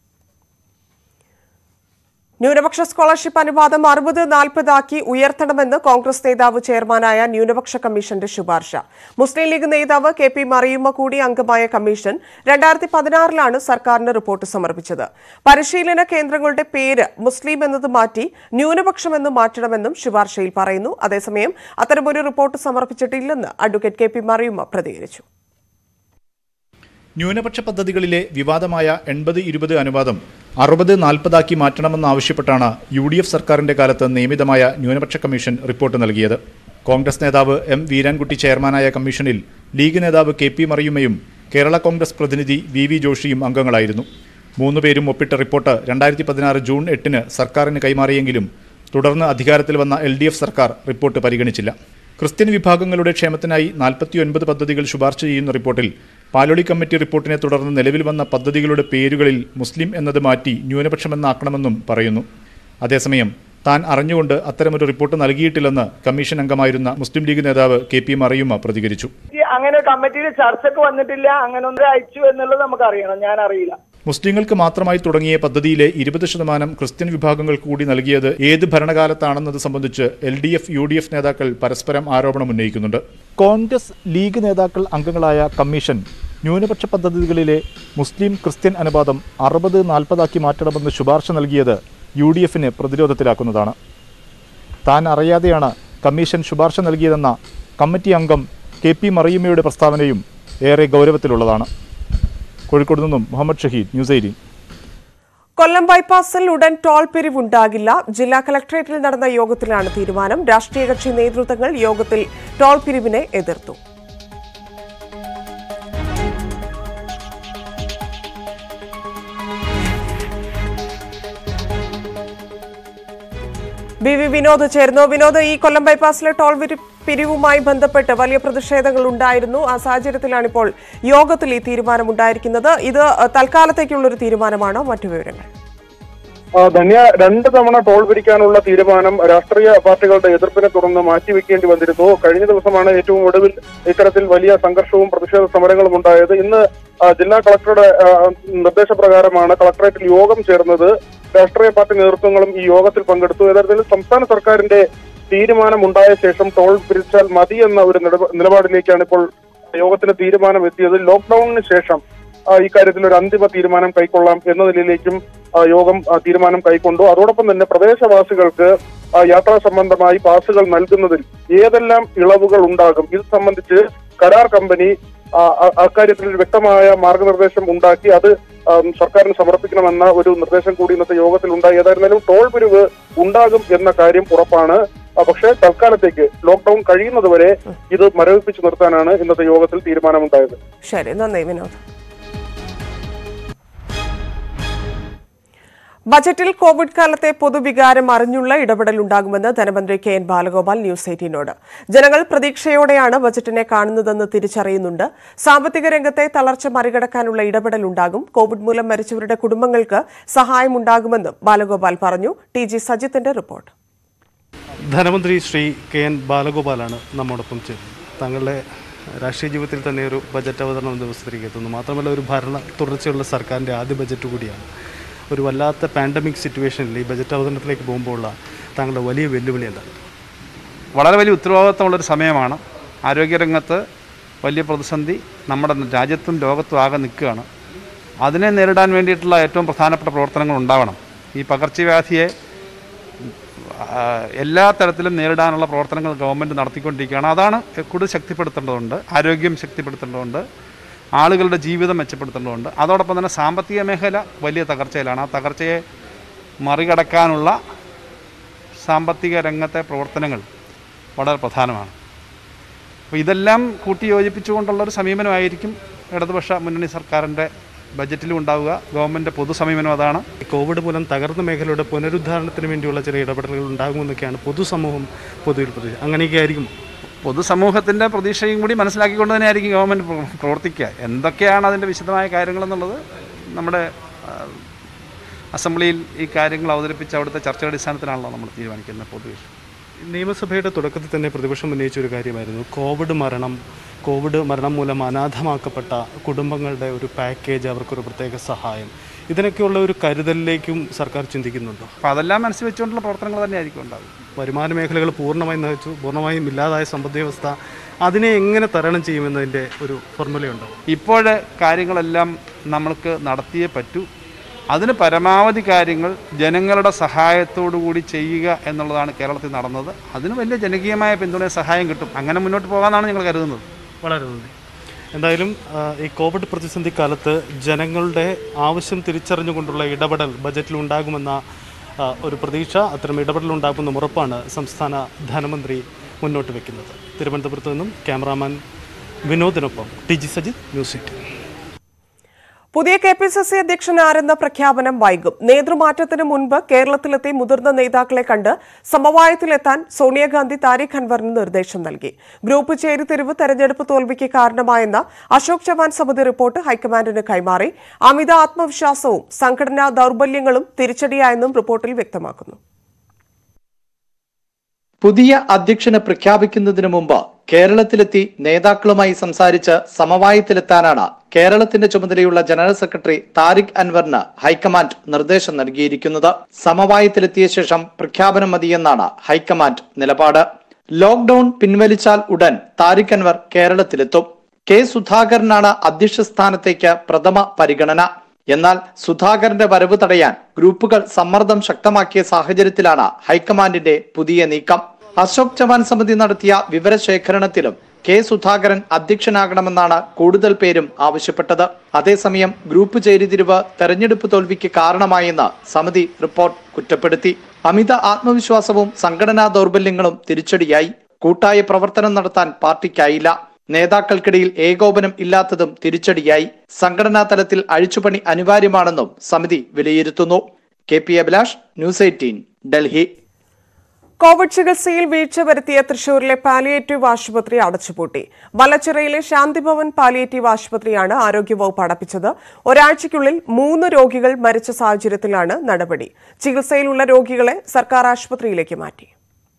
ന്യൂനപക്ഷ സ്കോളർഷിപ്പ് അനുപാതം അറുപത് നാൽപ്പതാക്കി ഉയർത്തണമെന്ന് കോൺഗ്രസ് നേതാവ് ചെയർമാനായ ന്യൂനപക്ഷ കമ്മീഷന്റെ ശുപാർശ മുസ്ലിം ലീഗ് നേതാവ് കെ പി മറിയുമ്മ കൂടി അംഗമായ കമ്മീഷൻ രണ്ടായിരത്തി പതിനാറിലാണ് സർക്കാരിന് റിപ്പോർട്ട് സമർപ്പിച്ചത് പരിശീലന കേന്ദ്രങ്ങളുടെ പേര് മുസ്ലിം എന്നത് മാറ്റി ന്യൂനപക്ഷം എന്ന് മാറ്റണമെന്നും ശുപാർശയിൽ പറയുന്നു അതേസമയം അത്തരമൊരു റിപ്പോർട്ട് സമർപ്പിച്ചിട്ടില്ലെന്ന് അഡ്വക്കേറ്റ് കെ പി മറിയുമ്മ പ്രതികരിച്ചു ന്യൂനപക്ഷ പദ്ധതികളിലെ വിവാദമായ എൺപത് ഇരുപത് അനുപാതം അറുപത് നാൽപ്പതാക്കി മാറ്റണമെന്നാവശ്യപ്പെട്ടാണ് യു ഡി എഫ് സർക്കാരിന്റെ കാലത്ത് നിയമിതമായ ന്യൂനപക്ഷ കമ്മീഷൻ റിപ്പോർട്ട് നൽകിയത് കോൺഗ്രസ് നേതാവ് എം വീരാൻകുട്ടി ചെയർമാനായ കമ്മീഷനിൽ ലീഗ് നേതാവ് കെ പി മറിയുമ്മയും കേരള കോൺഗ്രസ് പ്രതിനിധി വി വി ജോഷിയും അംഗങ്ങളായിരുന്നു മൂന്നുപേരും ഒപ്പിട്ട റിപ്പോർട്ട് രണ്ടായിരത്തി പതിനാറ് ജൂൺ എട്ടിന് സർക്കാരിന് കൈമാറിയെങ്കിലും തുടർന്ന് അധികാരത്തിൽ വന്ന എൽ ഡി എഫ് സർക്കാർ റിപ്പോർട്ട് പരിഗണിച്ചില്ല ക്രിസ്ത്യൻ വിഭാഗങ്ങളുടെ ക്ഷേമത്തിനായി നാൽപ്പത്തിയൊൻപത് പദ്ധതികൾ ശുപാർശ ചെയ്യുന്ന റിപ്പോർട്ടിൽ പാലോളി കമ്മിറ്റി റിപ്പോർട്ടിനെ തുടർന്ന് നിലവിൽ വന്ന പദ്ധതികളുടെ പേരുകളിൽ മുസ്ലിം എന്നത് മാറ്റി ന്യൂനപക്ഷമെന്നാക്കണമെന്നും പറയുന്നു അതേസമയം താൻ അറിഞ്ഞുകൊണ്ട് അത്തരമൊരു റിപ്പോർട്ട് നൽകിയിട്ടില്ലെന്ന് കമ്മീഷൻ അംഗമായിരുന്ന മുസ്ലിം ലീഗ് നേതാവ് കെ പി മറിയുമ്മ പ്രതികരിച്ചു അങ്ങനെ കമ്മിറ്റിയിൽ ചർച്ചക്ക് വന്നിട്ടില്ല അങ്ങനെ ഒന്ന് അയച്ചു എന്നുള്ളത് നമുക്ക് അറിയണം ഞാൻ അറിയില്ല മുസ്ലിങ്ങൾക്ക് മാത്രമായി തുടങ്ങിയ പദ്ധതിയിലെ ഇരുപത് ശതമാനം ക്രിസ്ത്യൻ വിഭാഗങ്ങൾക്ക് കൂടി നൽകിയത് ഏത് ഭരണകാലത്താണെന്നത് സംബന്ധിച്ച് L D F U D F നേതാക്കൾ പരസ്പരം ആരോപണം ഉന്നയിക്കുന്നുണ്ട് കോൺഗ്രസ് ലീഗ് നേതാക്കൾ അംഗങ്ങളായ കമ്മീഷൻ ന്യൂനപക്ഷ പദ്ധതികളിലെ മുസ്ലിം ക്രിസ്ത്യൻ അനുപാതം അറുപത് നാൽപ്പതാക്കി മാറ്റണമെന്ന് ശുപാർശ നൽകിയത് യു ഡി എഫിനെ പ്രതിരോധത്തിലാക്കുന്നതാണ് താൻ അറിയാതെയാണ് കമ്മീഷൻ ശുപാർശ നൽകിയതെന്ന കമ്മിറ്റി അംഗം കെ പി മറിയമ്മയുടെ പ്രസ്താവനയും ഏറെ ഗൗരവത്തിലുള്ളതാണ് കോഴിക്കോട് നിന്നും മുഹമ്മദ് ഷഹീദ് ന്യൂസ് എയ്റ്റീൻ കൊല്ലം ബൈപ്പാസിൽ ഉടൻ ടോൾ പിരിവുണ്ടാകില്ല ജില്ലാ കളക്ടറേറ്റിൽ നടന്ന യോഗത്തിലാണ് തീരുമാനം രാഷ്ട്രീയ കക്ഷി നേതൃത്വങ്ങൾ യോഗത്തിൽ ടോൾ പിരിവിനെ എതിർത്തു ബി വി വിനോദ് ചേർന്നു വിനോദ് ഈ കൊല്ലം ബൈപ്പാസിലെ ടോൾ പിരി- പിരിവുമായി ബന്ധപ്പെട്ട് വലിയ പ്രതിഷേധങ്ങൾ ഉണ്ടായിരുന്നു ആ സാഹചര്യത്തിലാണ് ഇപ്പോൾ യോഗത്തിൽ ഈ തീരുമാനമുണ്ടായിരിക്കുന്നത് ഇത് തൽക്കാലത്തേക്കുള്ള ഒരു തീരുമാനമാണോ മറ്റു വിവരങ്ങൾ ആ, ധന്യ രണ്ട് തവണ ടോൾ പിരിക്കാനുള്ള തീരുമാനം രാഷ്ട്രീയ പാർട്ടികളുടെ എതിർപ്പിനെ തുടർന്ന് മാറ്റിവെക്കേണ്ടി വന്നിരുന്നു കഴിഞ്ഞ ദിവസമാണ് ഏറ്റവും ഒടുവിൽ ഇത്തരത്തിൽ വലിയ സംഘർഷവും പ്രതിഷേധ സമരങ്ങളും ഉണ്ടായത് ഇന്ന് ആ, ജില്ലാ കളക്ടറുടെ ആ, നിർദ്ദേശപ്രകാരമാണ് കളക്ടറേറ്റിൽ യോഗം ചേർന്നത് രാഷ്ട്രീയ പാർട്ടി നേതൃത്വങ്ങളും ഈ യോഗത്തിൽ പങ്കെടുത്തു യഥാർത്ഥത്തിൽ സംസ്ഥാന സർക്കാരിന്റെ തീരുമാനം ഉണ്ടായ ശേഷം ടോൾ പിരിച്ചാൽ മതി എന്ന ഒരു നിലപ- നിലപാടിലേക്കാണ് ഇപ്പോൾ യോഗത്തിന് തീരുമാനം എത്തിയത് ലോക്ക്ഡൌണിന് ശേഷം ആ, ഇക്കാര്യത്തിൽ ഒരു അന്തിമ തീരുമാനം കൈക്കൊള്ളാം എന്ന നിലയിലേക്കും ആ, യോഗം ആ, തീരുമാനം കൈക്കൊണ്ടു അതോടൊപ്പം തന്നെ പ്രദേശവാസികൾക്ക് ആ, യാത്രാ സംബന്ധമായി പാസുകൾ നൽകുന്നതിൽ ഏതെല്ലാം ഇളവുകൾ ഉണ്ടാകും ഇത് സംബന്ധിച്ച് കരാർ കമ്പനി ആ, അ- അക്കാര്യത്തിൽ ഒരു വ്യക്തമായ മാർഗനിർദ്ദേശം ഉണ്ടാക്കി അത് ആം, സർക്കാരിന് സമർപ്പിക്കണമെന്ന ഒരു നിർദ്ദേശം കൂടി ഇന്നത്തെ യോഗത്തിൽ ഉണ്ടായി ഏതായിരുന്നാലും ടോൾ പിരിവ് ഉണ്ടാകും എന്ന കാര്യം ഉറപ്പാണ് ആ, പക്ഷേ തൽക്കാലത്തേക്ക് ലോക്ക്ഡൌൺ കഴിയുന്നതുവരെ ഇത് മരവിപ്പിച്ചു നിർത്താനാണ് ഇന്നത്തെ യോഗത്തിൽ തീരുമാനമുണ്ടായത് ശരി നന്ദി വിനോദ് ബജറ്റിൽ കോവിഡ് കാലത്തെ പൊതുവികാരം അറിഞ്ഞുള്ള ഇടപെടൽ ഉണ്ടാകുമെന്ന് ധനമന്ത്രി കെ എൻ ബാലഗോപാൽ ന്യൂസ് എയ്റ്റീനോട് ജനങ്ങൾ പ്രതീക്ഷയോടെയാണ് ബജറ്റിനെ കാണുന്നതെന്ന് തിരിച്ചറിയുന്നുണ്ട് സാമ്പത്തിക രംഗത്തെ തളർച്ച മറികടക്കാനുള്ള ഇടപെടൽ ഉണ്ടാകും കോവിഡ് മൂലം മരിച്ചവരുടെ കുടുംബങ്ങൾക്ക് സഹായമുണ്ടാകുമെന്നും ബാലഗോപാൽ പറഞ്ഞു ടി ജി സജിത്തിന്റെ റിപ്പോർട്ട് ധനമന്ത്രി ശ്രീ കെ എൻ ബാലഗോപാലാണ് നമ്മോടൊപ്പം ചേരുന്നത് താങ്കളുടെ രാഷ്ട്രീയ ജീവിതത്തിൽ തന്നെ ഒരു ബജറ്റ് അവതരണം ദിവസത്തിലേക്ക് എത്തുന്നു മാത്രമല്ല ഒരു ഭരണ തുടർച്ചയുള്ള സർക്കാരിൻ്റെ ആദ്യ ബജറ്റ് കൂടിയാണ് ഒരു വല്ലാത്ത പാൻഡമിക് സിറ്റുവേഷനിൽ ഈ ബജറ്റ് അവതരണത്തിലേക്ക് പോകുമ്പോഴുള്ള താങ്കളുടെ വലിയ വെല്ലുവിളി എന്താണ് വളരെ വലിയ ഉത്തരവാദിത്തമുള്ളൊരു സമയമാണ് ആരോഗ്യരംഗത്ത് വലിയ പ്രതിസന്ധി നമ്മുടെ രാജ്യത്തും ലോകത്തും ആകെ നിൽക്കുകയാണ് അതിനെ നേരിടാൻ വേണ്ടിയിട്ടുള്ള ഏറ്റവും പ്രധാനപ്പെട്ട പ്രവർത്തനങ്ങൾ ഉണ്ടാവണം ഈ പകർച്ചവ്യാധിയെ ആ, എല്ലാ തരത്തിലും നേരിടാനുള്ള പ്രവർത്തനങ്ങൾ ഗവൺമെൻറ് നടത്തിക്കൊണ്ടിരിക്കുകയാണ് അതാണ് കൂടുതൽ ശക്തിപ്പെടുത്തേണ്ടതുണ്ട് ആരോഗ്യം ശക്തിപ്പെടുത്തേണ്ടതുണ്ട് ആളുകളുടെ ജീവിതം മെച്ചപ്പെടുത്തേണ്ടതുണ്ട് അതോടൊപ്പം തന്നെ സാമ്പത്തിക മേഖല വലിയ തകർച്ചയിലാണ് ആ തകർച്ചയെ മറികടക്കാനുള്ള സാമ്പത്തിക രംഗത്തെ പ്രവർത്തനങ്ങൾ വളരെ പ്രധാനമാണ് അപ്പോൾ ഇതെല്ലാം കൂട്ടിയോജിപ്പിച്ചുകൊണ്ടുള്ളൊരു സമീപനമായിരിക്കും ഇടതുപക്ഷ മുന്നണി സർക്കാരിൻ്റെ ബജറ്റിലും ഉണ്ടാവുക ഗവൺമെൻറ് പൊതു സമീപനം അതാണ് ഈ കോവിഡ് മൂലം തകർന്ന മേഖലയുടെ പുനരുദ്ധാരണത്തിന് വേണ്ടിയുള്ള ചില ഇടപെടലുകൾ ഉണ്ടാകുമെന്നൊക്കെയാണ് പൊതുസമൂഹം പൊതുവിൽ പ്രതീക്ഷ അങ്ങനെയൊക്കെ ആയിരിക്കും പൊതുസമൂഹത്തിൻ്റെ പ്രതീക്ഷയും കൂടി മനസ്സിലാക്കിക്കൊണ്ട് തന്നെയായിരിക്കും ഗവൺമെൻറ് പ്ര- പ്രവർത്തിക്കുക എന്തൊക്കെയാണ് അതിൻ്റെ വിശദമായ കാര്യങ്ങളെന്നുള്ളത് നമ്മുടെ ആ, അസംബ്ലിയിൽ ഈ കാര്യങ്ങൾ അവതരിപ്പിച്ച് അവിടുത്തെ ചർച്ചയുടെ അടിസ്ഥാനത്തിലാണല്ലോ നമ്മൾ തീരുമാനിക്കുന്നത് പൊതുവെ നിയമസഭയുടെ തുടക്കത്തിൽ തന്നെ പ്രതിപക്ഷം ഉന്നയിച്ച ഒരു കാര്യമായിരുന്നു കോവിഡ് മരണം കോവിഡ് മരണം മൂലം അനാഥമാക്കപ്പെട്ട കുടുംബങ്ങളുടെ ഒരു പാക്കേജ് അവർക്കൊരു പ്രത്യേക സഹായം ഇതിനൊക്കെയുള്ള ഒരു കരുതലിലേക്കും സർക്കാർ ചിന്തിക്കുന്നുണ്ടോ അപ്പോൾ അതെല്ലാം മനസ്സിൽ വെച്ചുകൊണ്ടുള്ള പ്രവർത്തനങ്ങൾ തന്നെയായിരിക്കും ഉണ്ടാകും വരുമാന മേഖലകൾ പൂർണ്ണമായും നയിച്ചു പൂർണ്ണമായും ഇല്ലാതായ സമ്പദ് വ്യവസ്ഥ അതിനെ എങ്ങനെ തരണം ചെയ്യുമെന്നതിൻ്റെ ഒരു ഫോർമുലയുണ്ടോ ഇപ്പോൾ കാര്യങ്ങളെല്ലാം നമ്മൾക്ക് നടത്തിയേ പറ്റൂ അതിന് പരമാവധി കാര്യങ്ങൾ ജനങ്ങളുടെ സഹായത്തോടു കൂടി ചെയ്യുക എന്നുള്ളതാണ് കേരളത്തിൽ നടന്നത് അതിന് വലിയ ജനകീയമായ പിന്തുണ സഹായം കിട്ടും അങ്ങനെ മുന്നോട്ട് പോകാമെന്നാണ് ഞങ്ങൾ കരുതുന്നത് വളരെ നന്ദി എന്തായാലും ആ, ഈ കോവിഡ് പ്രതിസന്ധി കാലത്ത് ജനങ്ങളുടെ ആവശ്യം തിരിച്ചറിഞ്ഞുകൊണ്ടുള്ള ഇടപെടൽ ബജറ്റിൽ ഉണ്ടാകുമെന്ന ആ, ഒരു പ്രതീക്ഷ അത്തരം ഇടപെടൽ ഉണ്ടാകുമെന്ന ഉറപ്പാണ് സംസ്ഥാന ധനമന്ത്രി മുന്നോട്ട് വെക്കുന്നത് തിരുവനന്തപുരത്ത് നിന്നും ക്യാമറാമാൻ വിനോദിനൊപ്പം T G Sajith news eighteen പുതിയ കെ പി സി സി അധ്യക്ഷൻ ആരെന്ന പ്രഖ്യാപനം വൈകും നേതൃമാറ്റത്തിന് മുൻപ് കേരളത്തിലെത്തി മുതിർന്ന നേതാക്കളെ കണ്ട് സമവായത്തിലെത്താൻ സോണിയാഗാന്ധി താരിഖ് അൻവറിന് നിർദ്ദേശം നൽകി ഗ്രൂപ്പ് ചേരിതിരിവ് തെരഞ്ഞെടുപ്പ് തോൽവിക്ക് കാരണമായെന്ന അശോക് ചവാൻ സമിതി റിപ്പോർട്ട് ഹൈക്കമാൻഡിന് കൈമാറി അമിത ആത്മവിശ്വാസവും സംഘടനാ ദൌർബല്യങ്ങളും തിരിച്ചടിയായെന്നും റിപ്പോർട്ടിൽ വ്യക്തമാക്കുന്നു പുതിയ അധ്യക്ഷനെ പ്രഖ്യാപിക്കുന്നതിന് മുമ്പ് കേരളത്തിലെത്തി നേതാക്കളുമായി സംസാരിച്ച് സമവായത്തിലെത്താനാണ് കേരളത്തിന്റെ ചുമതലയുള്ള ജനറൽ സെക്രട്ടറി താരിഖ് അൻവറിന് ഹൈക്കമാൻഡ് നിർദ്ദേശം നൽകിയിരിക്കുന്നത് സമവായത്തിലെത്തിയ ശേഷം പ്രഖ്യാപനം മതിയെന്നാണ് ഹൈക്കമാൻഡ് നിലപാട് ലോക്ഡൌൺ പിൻവലിച്ചാൽ ഉടൻ താരിഖ് അൻവർ കേരളത്തിലെത്തും കെ സുധാകരനാണ് അധ്യക്ഷ സ്ഥാനത്തേക്ക് പ്രഥമ പരിഗണന എന്നാൽ സുധാകരന്റെ വരവ് തടയാൻ ഗ്രൂപ്പുകൾ സമ്മർദ്ദം ശക്തമാക്കിയ സാഹചര്യത്തിലാണ് ഹൈക്കമാൻഡിന്റെ പുതിയ നീക്കം അശോക് ചവാൻ സമിതി നടത്തിയ വിവരശേഖരണത്തിലും കെ സുധാകരൻ അധ്യക്ഷനാകണമെന്നാണ് കൂടുതൽ പേരും ആവശ്യപ്പെട്ടത് അതേസമയം ഗ്രൂപ്പ് ചേരിതിരിവ് തെരഞ്ഞെടുപ്പ് തോൽവിക്ക് കാരണമായെന്ന് സമിതി റിപ്പോർട്ട് കുറ്റപ്പെടുത്തി അമിത ആത്മവിശ്വാസവും സംഘടനാ ദൗർബല്യങ്ങളും തിരിച്ചടിയായി കൂട്ടായ പ്രവർത്തനം നടത്താൻ പാർട്ടിക്കായില്ല നേതാക്കൾക്കിടയിൽ ഏകോപനം ഇല്ലാത്തതും തിരിച്ചടിയായി സംഘടനാ തലത്തിൽ അഴിച്ചുപണി അനിവാര്യമാണെന്നും സമിതി വിലയിരുത്തുന്നു K P Abhilash news eighteen Delhi covid ചികിത്സയിൽ വീഴ്ച വരുത്തിയ തൃശൂരിലെ പാലിയേറ്റീവ് ആശുപത്രി അടച്ചുപൂട്ടി വല്ലച്ചിറയിലെ ശാന്തിഭവൻ പാലിയേറ്റീവ് ആശുപത്രിയാണ് ആരോഗ്യവകുപ്പ് അടപ്പിച്ചത് ഒരാഴ്ചയ്ക്കുള്ളിൽ മൂന്ന് രോഗികൾ മരിച്ച സാഹചര്യത്തിലാണ് നടപടി ചികിത്സയിലുള്ള രോഗികളെ സർക്കാർ ആശുപത്രിയിലേക്ക് മാറ്റി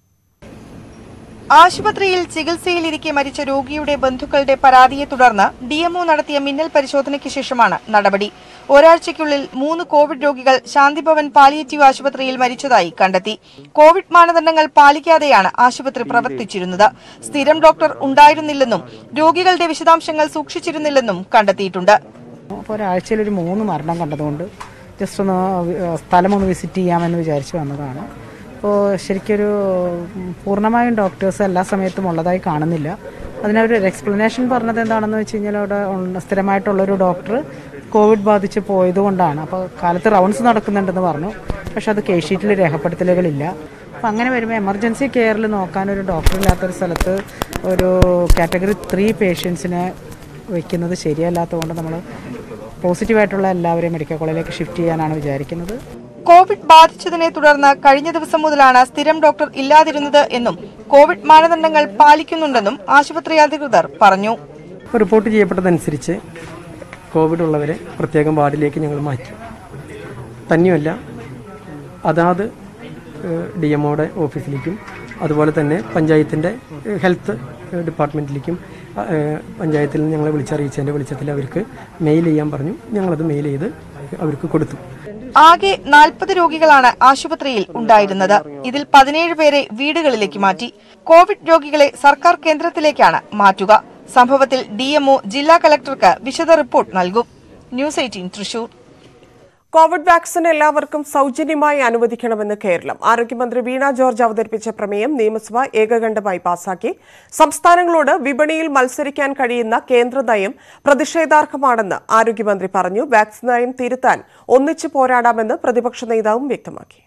ആശുപത്രിയിൽ ചികിത്സയിലിരിക്കെ മരിച്ച രോഗിയുടെ ബന്ധുക്കളുടെ പരാതിയെ തുടർന്ന് ഡിഎംഒ നടത്തിയ മിന്നൽ പരിശോധനയ്ക്ക് ശേഷമാണ് നടപടി ഒരാഴ്ചയ്ക്കുള്ളിൽ മൂന്ന് കോവിഡ് രോഗികൾ ശാന്തിഭവൻ പാലിയേറ്റീവ് ആശുപത്രിയിൽ മരിച്ചതായി കണ്ടെത്തി കോവിഡ് മാനദണ്ഡങ്ങൾ പാലിക്കാതെയാണ് ആശുപത്രി പ്രവർത്തിച്ചിരുന്നത് സ്ഥിരം ഡോക്ടർ ഉണ്ടായിരുന്നില്ലെന്നും രോഗികളുടെ വിശദാംശങ്ങൾ സൂക്ഷിച്ചിരുന്നില്ലെന്നും കണ്ടെത്തിയിട്ടുണ്ട് അപ്പോൾ ഒരാഴ്ചയിൽ ഒരു മൂന്ന് മരണം കണ്ടതുകൊണ്ട് ജസ്റ്റ് ഒന്ന് വി- സ്ഥലം ഒന്ന് വിസിറ്റ് ചെയ്യാമെന്ന് വിചാരിച്ച് വന്നതാണ് അപ്പോൾ ശരിക്കൊരു ഉം, പൂർണ്ണമായും ഡോക്ടേഴ്സ് എല്ലാ സമയത്തും ഉള്ളതായി കാണുന്നില്ല അതിനൊരു എക്സ്പ്ലനേഷൻ പറഞ്ഞത് എന്താണെന്ന് വെച്ച് കഴിഞ്ഞാൽ അവിടെ ഉള്ള- സ്ഥിരമായിട്ടുള്ളൊരു ഡോക്ടർ കോവിഡ് ബാധിച്ച് പോയതുകൊണ്ടാണ് അപ്പോൾ കാലത്ത് റൗണ്ട്സ് നടക്കുന്നുണ്ടെന്ന് പറഞ്ഞു പക്ഷെ അത് കേസ് ഷീറ്റിൽ രേഖപ്പെടുത്തലുകളില്ല അപ്പം അങ്ങനെ വരുമ്പോൾ എമർജൻസി കെയറിൽ നോക്കാൻ ഒരു ഡോക്ടർ ഇല്ലാത്തൊരു സ്ഥലത്ത് ഒരു കാറ്റഗറി ത്രീ പേഷ്യൻസിനെ വെക്കുന്നത് ശരിയല്ലാത്തതുകൊണ്ട് നമ്മൾ പോസിറ്റീവായിട്ടുള്ള എല്ലാവരെയും മെഡിക്കൽ കോളേജിലേക്ക് ഷിഫ്റ്റ് ചെയ്യാനാണ് വിചാരിക്കുന്നത് കോവിഡ് ബാധിച്ചതിനെ തുടർന്ന് കഴിഞ്ഞ ദിവസം മുതലാണ് സ്ഥിരം ഡോക്ടർ ഇല്ലാതിരുന്നത് എന്നും കോവിഡ് മാനദണ്ഡങ്ങൾ പാലിക്കുന്നുണ്ടെന്നും ആശുപത്രി അധികൃതർ പറഞ്ഞു റിപ്പോർട്ട് ചെയ്യപ്പെട്ടതനുസരിച്ച് കോവിഡ് ഉള്ളവരെ പ്രത്യേകം വാർഡിലേക്ക് ഞങ്ങൾ മാറ്റി തന്നെയുമല്ല അതാത് ഡി എമ്മോയുടെ ഓഫീസിലേക്കും അതുപോലെ തന്നെ പഞ്ചായത്തിൻ്റെ ഹെൽത്ത് ഡിപ്പാർട്ട്മെൻറ്റിലേക്കും ഏഹ്, പഞ്ചായത്തിൽ നിന്ന് ഞങ്ങളെ വിളിച്ചറിയിച്ചതിൻ്റെ വെളിച്ചത്തിൽ അവർക്ക് മെയിൽ ചെയ്യാൻ പറഞ്ഞു ഞങ്ങളത് മെയിൽ ചെയ്ത് അവർക്ക് കൊടുത്തു ആകെ നാൽപ്പത് രോഗികളാണ് ആശുപത്രിയിൽ ഉണ്ടായിരുന്നത് ഇതിൽ പതിനേഴ് പേരെ വീടുകളിലേക്ക് മാറ്റി കോവിഡ് രോഗികളെ സർക്കാർ കേന്ദ്രത്തിലേക്കാണ് മാറ്റുക സംഭവത്തിൽ ഡിഎംഒ ജില്ലാ കളക്ടർക്ക് വിശദ റിപ്പോർട്ട് നൽകും news eighteen Thrissur covid vaccine എല്ലാവർക്കും സൗജന്യമായി അനുവദിക്കണമെന്ന് കേരളം ആരോഗ്യമന്ത്രി വീണ ജോർജ് അവതരിപ്പിച്ച പ്രമേയം നിയമസഭ ഏകകണ്ഠമായി പാസാക്കി സംസ്ഥാനങ്ങളോട് വിപണിയിൽ മത്സരിക്കാൻ കഴിയുന്ന കേന്ദ്ര നയം പ്രതിഷേധാർഹമാണെന്ന് ആരോഗ്യമന്ത്രി പറഞ്ഞു വാക്സിൻ നയം തിരുത്താൻ ഒന്നിച്ചു പോരാടാമെന്ന് പ്രതിപക്ഷ നേതാവും വ്യക്തമാക്കി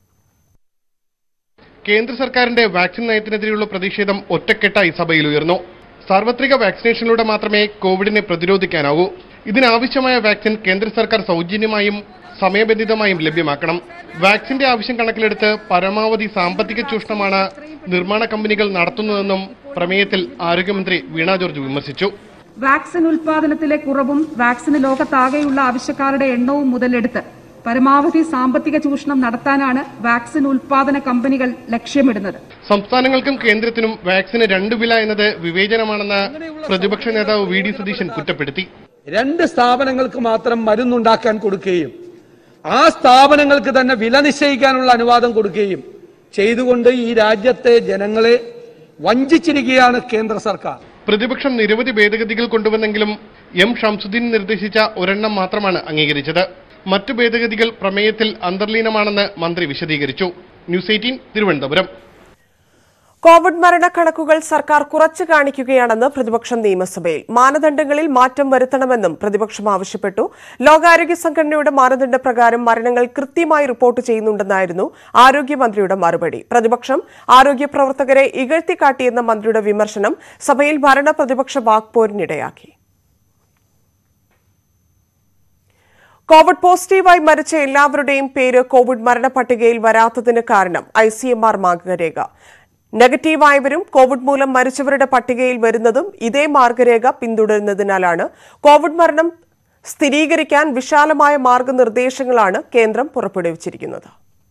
കേന്ദ്ര സർക്കാരിന്റെ വാക്സിൻ നയത്തിനെതിരെയുള്ള പ്രതിഷേധം ഒറ്റക്കെട്ടായി സഭയിൽ ഉയർന്നു സാർവത്രിക വാക്സിനേഷനിലൂടെ മാത്രമേ കോവിഡിനെ പ്രതിരോധിക്കാനാവൂ ഇതിനാവശ്യമായ വാക്സിൻ കേന്ദ്ര സർക്കാർ സൗജന്യമായും സമയബന്ധിതമായും ലഭ്യമാക്കണം വാക്സിന്റെ ആവശ്യം കണക്കിലെടുത്ത് പരമാവധി സാമ്പത്തിക ചൂഷണമാണ് നിർമ്മാണ കമ്പനികൾ നടത്തുന്നതെന്നും പ്രമേയത്തിൽ ആരോഗ്യമന്ത്രി വീണ ജോർജ് വിമർശിച്ചു വാക്സിൻ ഉൽപാദനത്തിലെ കുറവും വാക്സിന് ലോകത്താകെയുള്ള ആവശ്യക്കാരുടെ എണ്ണവും മുതലെടുത്ത് പരമാവധി സാമ്പത്തിക ചൂഷണം നടത്താനാണ് വാക്സിൻ ഉൽപാദന കമ്പനികൾ ലക്ഷ്യമിടുന്നത് സംസ്ഥാനങ്ങൾക്കും കേന്ദ്രത്തിനും വാക്സിന് രണ്ടു വില എന്നത് വിവേചനമാണെന്ന് പ്രതിപക്ഷ നേതാവ് വി ഡി സതീശൻ കുറ്റപ്പെടുത്തി രണ്ട് സ്ഥാപനങ്ങൾക്ക് മാത്രം മരുന്നുണ്ടാക്കാൻ കൊടുക്കുകയും ആ സ്ഥാപനങ്ങൾക്ക് തന്നെ വില നിശ്ചയിക്കാനുള്ള അനുവാദം കൊടുക്കുകയും ചെയ്തുകൊണ്ട് ഈ രാജ്യത്തെ ജനങ്ങളെ വഞ്ചിച്ചിരിക്കുകയാണ് കേന്ദ്ര സർക്കാർ പ്രതിപക്ഷം നിരവധി ഭേദഗതികൾ കൊണ്ടുവന്നെങ്കിലും എം ഷംസുദ്ദീൻ നിർദ്ദേശിച്ച ഒരെണ്ണം മാത്രമാണ് അംഗീകരിച്ചത് മറ്റു ഭേദഗതികൾ പ്രമേയത്തിൽ അന്തർലീനമാണെന്ന് മന്ത്രി വിശദീകരിച്ചു ന്യൂസ് എയ്റ്റീൻ തിരുവനന്തപുരം കോവിഡ് മരണക്കണക്കുകൾ സർക്കാർ കുറച്ചു കാണിക്കുകയാണെന്ന് പ്രതിപക്ഷം നിയമസഭയിൽ മാനദണ്ഡങ്ങളിൽ മാറ്റം വരുത്തണമെന്നും പ്രതിപക്ഷം ആവശ്യപ്പെട്ടു ലോകാരോഗ്യ സംഘടനയുടെ മാനദണ്ഡ പ്രകാരം മരണങ്ങൾ കൃത്യമായി റിപ്പോർട്ട് ചെയ്യുന്നുണ്ടെന്നായിരുന്നു ആരോഗ്യമന്ത്രിയുടെ മറുപടി പ്രതിപക്ഷം ആരോഗ്യ പ്രവർത്തകരെ ഇകഴ്ത്തിക്കാട്ടിയെന്ന മന്ത്രിയുടെ വിമർശനം സഭയിൽ ഭരണ പ്രതിപക്ഷ വാക്പോരിനിടയാക്കി കോവിഡ് പോസിറ്റീവായി മരിച്ച എല്ലാവരുടെയും പേര് കോവിഡ് മരണപട്ടികയിൽ വരാത്തതിന് കാരണം ഐ സി എം ആർ മാർഗരേഖ നെഗറ്റീവായവരും കോവിഡ് മൂലം മരിച്ചവരുടെ പട്ടികയിൽ വരുന്നതും ഇതേ മാർഗരേഖ പിന്തുടരുന്നതിനാലാണ് കോവിഡ് മരണം സ്ഥിരീകരിക്കാൻ വിശാലമായ മാർഗനിർദ്ദേശങ്ങളാണ് കേന്ദ്രം പുറപ്പെടുവിച്ചിരിക്കുന്നത്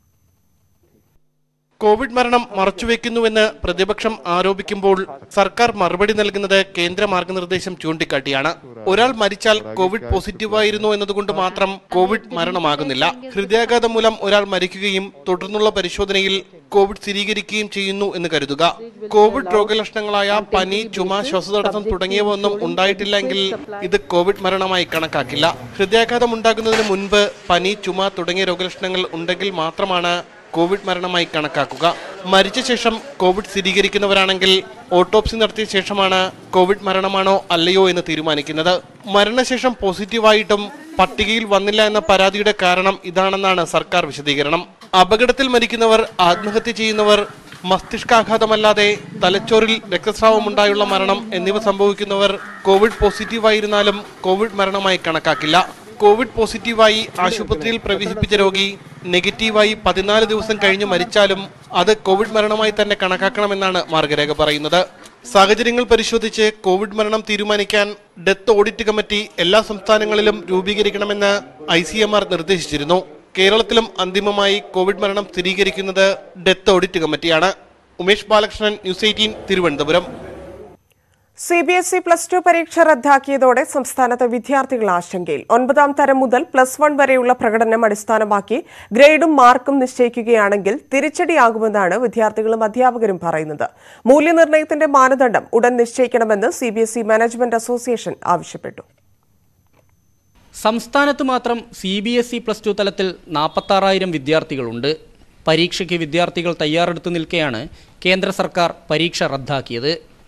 കോവിഡ് മരണം മറച്ചുവെക്കുന്നുവെന്ന് പ്രതിപക്ഷം ആരോപിക്കുമ്പോൾ സർക്കാർ മറുപടി നൽകുന്നത് കേന്ദ്ര മാർഗനിർദ്ദേശം ചൂണ്ടിക്കാട്ടിയാണ് ഒരാൾ മരിച്ചാൽ കോവിഡ് പോസിറ്റീവായിരുന്നു എന്നതുകൊണ്ട് മാത്രം കോവിഡ് മരണമാകുന്നില്ല ഹൃദയാഘാതം മൂലം ഒരാൾ മരിക്കുകയും തുടർന്നുള്ള പരിശോധനയിൽ കോവിഡ് സ്ഥിരീകരിക്കുകയും ചെയ്യുന്നു എന്ന് കരുതുക കോവിഡ് രോഗലക്ഷണങ്ങളായ പനി ചുമ ശ്വാസതടസ്സം തുടങ്ങിയവ ഒന്നും ഉണ്ടായിട്ടില്ലെങ്കിൽ ഇത് കോവിഡ് മരണമായി കണക്കാക്കില്ല ഹൃദയാഘാതം ഉണ്ടാകുന്നതിന് മുൻപ് പനി ചുമ തുടങ്ങിയ രോഗലക്ഷണങ്ങൾ ഉണ്ടെങ്കിൽ മാത്രമാണ് കോവിഡ് മരണമായി കണക്കാക്കുക മരിച്ച ശേഷം കോവിഡ് സ്ഥിരീകരിക്കുന്നവരാണെങ്കിൽ ഓട്ടോപ്സി നടത്തിയ ശേഷമാണ് കോവിഡ് മരണമാണോ അല്ലയോ എന്ന് തീരുമാനിക്കുന്നത് മരണശേഷം പോസിറ്റീവായിട്ടും പട്ടികയിൽ വന്നില്ല എന്ന പരാതിയുടെ കാരണം ഇതാണെന്നാണ് സർക്കാർ വിശദീകരണം അപകടത്തിൽ മരിക്കുന്നവർ ആത്മഹത്യ ചെയ്യുന്നവർ മസ്തിഷ്കാഘാതമല്ലാതെ തലച്ചോറിൽ രക്തസ്രാവമുണ്ടായുള്ള മരണം എന്നിവ സംഭവിക്കുന്നവർ കോവിഡ് പോസിറ്റീവായിരുന്നാലും കോവിഡ് മരണമായി കണക്കാക്കില്ല കോവിഡ് പോസിറ്റീവായി ആശുപത്രിയിൽ പ്രവേശിപ്പിച്ച രോഗി നെഗറ്റീവായി പതിനാല് ദിവസം കഴിഞ്ഞ് മരിച്ചാലും അത് കോവിഡ് മരണമായി തന്നെ കണക്കാക്കണമെന്നാണ് മാർഗരേഖ പറയുന്നത് സാഹചര്യങ്ങൾ പരിശോധിച്ച് കോവിഡ് മരണം തീരുമാനിക്കാൻ ഡെത്ത് ഓഡിറ്റ് കമ്മിറ്റി എല്ലാ സംസ്ഥാനങ്ങളിലും രൂപീകരിക്കണമെന്ന് ഐ സി എം ആർ നിർദ്ദേശിച്ചിരുന്നു കേരളത്തിലും അന്തിമമായി കോവിഡ് മരണം സ്ഥിരീകരിക്കുന്നത് ഡെത്ത് ഓഡിറ്റ് കമ്മിറ്റിയാണ് Umesh Balakrishnan news eighteen Thiruvananthapuram C B S E plus two പരീക്ഷ റദ്ദാക്കിയതോടെ സംസ്ഥാനത്തെ വിദ്യാർത്ഥികൾ ആശങ്കയിൽ ഒൻപതാം തരം മുതൽ പ്ലസ് വൺ വരെയുള്ള പ്രകടനം അടിസ്ഥാനമാക്കി ഗ്രേഡും മാർക്കും നിശ്ചയിക്കുകയാണെങ്കിൽ തിരിച്ചടിയാകുമെന്നാണ് വിദ്യാർത്ഥികളും അധ്യാപകരും പറയുന്നത് മൂല്യനിർണ്ണയത്തിന്റെ മാനദണ്ഡം ഉടൻ നിശ്ചയിക്കണമെന്ന് C B S E management association ആവശ്യപ്പെട്ടു സംസ്ഥാനത്ത് മാത്രം C B S E plus two തലത്തിൽ നാൽപ്പത്താറായിരം വിദ്യാർത്ഥികളുണ്ട് പരീക്ഷയ്ക്ക് വിദ്യാർത്ഥികൾ തയ്യാറെടുത്തു നിൽക്കെയാണ് കേന്ദ്ര സർക്കാർ പരീക്ഷ റദ്ദാക്കിയത്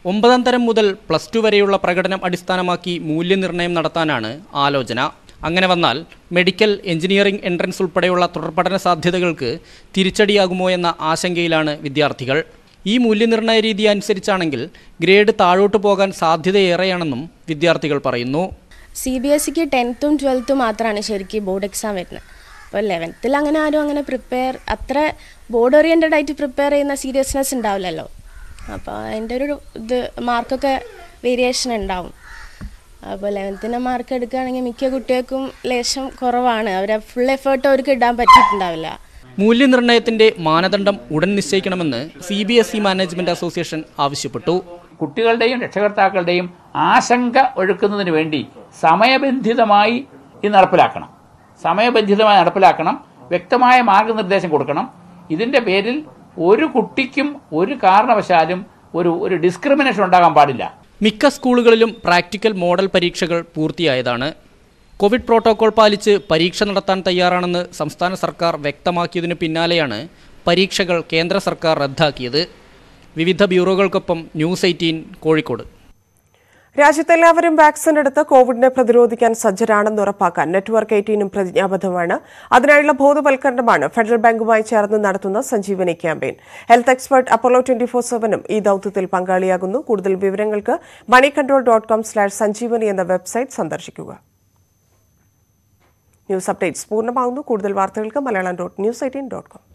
ഒമ്പതാം തരം മുതൽ പ്ലസ് ടു വരെയുള്ള പ്രകടനം അടിസ്ഥാനമാക്കി മൂല്യനിർണ്ണയം നടത്താനാണ് ആലോചന അങ്ങനെ വന്നാൽ മെഡിക്കൽ എഞ്ചിനീയറിംഗ് എൻട്രൻസ് ഉൾപ്പെടെയുള്ള തുടർപഠന സാധ്യതകൾക്ക് തിരിച്ചടിയാകുമോ എന്ന ആശങ്കയിലാണ് വിദ്യാർത്ഥികൾ ഈ മൂല്യനിർണ്ണയ രീതി അനുസരിച്ചാണെങ്കിൽ ഗ്രേഡ് താഴോട്ട് പോകാൻ സാധ്യതയേറെയാണെന്നും വിദ്യാർത്ഥികൾ പറയുന്നു സി ബി എസ് സിക്ക് ടെൻത്തും ട്വൽത്തും മാത്രമാണ് ശരിക്കും ബോർഡ് എക്സാം വരുന്നത് അപ്പോൾ ലെവൻത്തിൽ അങ്ങനെ ആരും അങ്ങനെ പ്രിപ്പയർ അത്ര ബോർഡ് ഓറിയൻറ്റഡ് ആയിട്ട് പ്രിപ്പയർ ചെയ്യുന്ന സീരിയസ്നെസ് ഉണ്ടാവില്ലല്ലോ അപ്പോൾ അതിൻ്റെ ഒരു ഇത് മാർക്കൊക്കെ വേരിയേഷൻ ഉണ്ടാവും അപ്പോൾ ലെവൻത്തിൻ്റെ മാർക്ക് എടുക്കുകയാണെങ്കിൽ മിക്ക കുട്ടികൾക്കും ലേശം കുറവാണ് അവരെ ഫുൾ എഫേർട്ട് അവർക്ക് ഇടാൻ പറ്റിയിട്ടുണ്ടാവില്ല മൂല്യനിർണ്ണയത്തിന്റെ മാനദണ്ഡം ഉടൻ നിശ്ചയിക്കണമെന്ന് C B S E management association ആവശ്യപ്പെട്ടു കുട്ടികളുടെയും രക്ഷകർത്താക്കളുടെയും ആശങ്ക ഒഴുക്കുന്നതിന് വേണ്ടി സമയബന്ധിതമായി ഇത് നടപ്പിലാക്കണം സമയബന്ധിതമായി നടപ്പിലാക്കണം വ്യക്തമായ മാർഗനിർദ്ദേശം കൊടുക്കണം ഇതിൻ്റെ പേരിൽ ഒരു കുട്ടിക്കും ഒരു കാരണവശാലും ഒരു ഒരു ഡിസ്ക്രിമിനേഷൻ ഉണ്ടാകാൻ പാടില്ല മിക്ക സ്കൂളുകളിലും പ്രാക്ടിക്കൽ മോഡൽ പരീക്ഷകൾ പൂർത്തിയായതാണ് കോവിഡ് പ്രോട്ടോകോൾ പാലിച്ച് പരീക്ഷ നടത്താൻ തയ്യാറാണെന്ന് സംസ്ഥാന സർക്കാർ വ്യക്തമാക്കിയതിനു പിന്നാലെയാണ് പരീക്ഷകൾ കേന്ദ്ര സർക്കാർ റദ്ദാക്കിയത് വിവിധ ബ്യൂറോകൾക്കൊപ്പം ന്യൂസ് എയ്റ്റീൻ കോഴിക്കോട് രാജ്യത്തെല്ലാവരും വാക്സിൻ എടുത്ത് കോവിഡിനെ പ്രതിരോധിക്കാൻ സജ്ജരാണെന്ന് ഉറപ്പാക്കാൻ നെറ്റ്വർക്ക് എയ്റ്റീനും പ്രതിജ്ഞാബദ്ധമാണ് അതിനായുള്ള ബോധവൽക്കരണമാണ് ഫെഡറൽ ബാങ്കുമായി ചേർന്ന് നടത്തുന്ന Sanjeevani campaign health expert Apollo twenty four സെവനും ഈ ദൌത്യത്തിൽ പങ്കാളിയാകുന്നു കൂടുതൽ വിവരങ്ങൾക്ക് money control dot com slash Sanjeevani എന്ന വെബ്സൈറ്റ് സന്ദർശിക്കുക ന്യൂസ് അപ്ഡേറ്റ്സ് പൂർണ്ണമാകുന്നു കൂടുതൽ വാർത്തകൾക്ക് Malayalam dot news eighteen dot com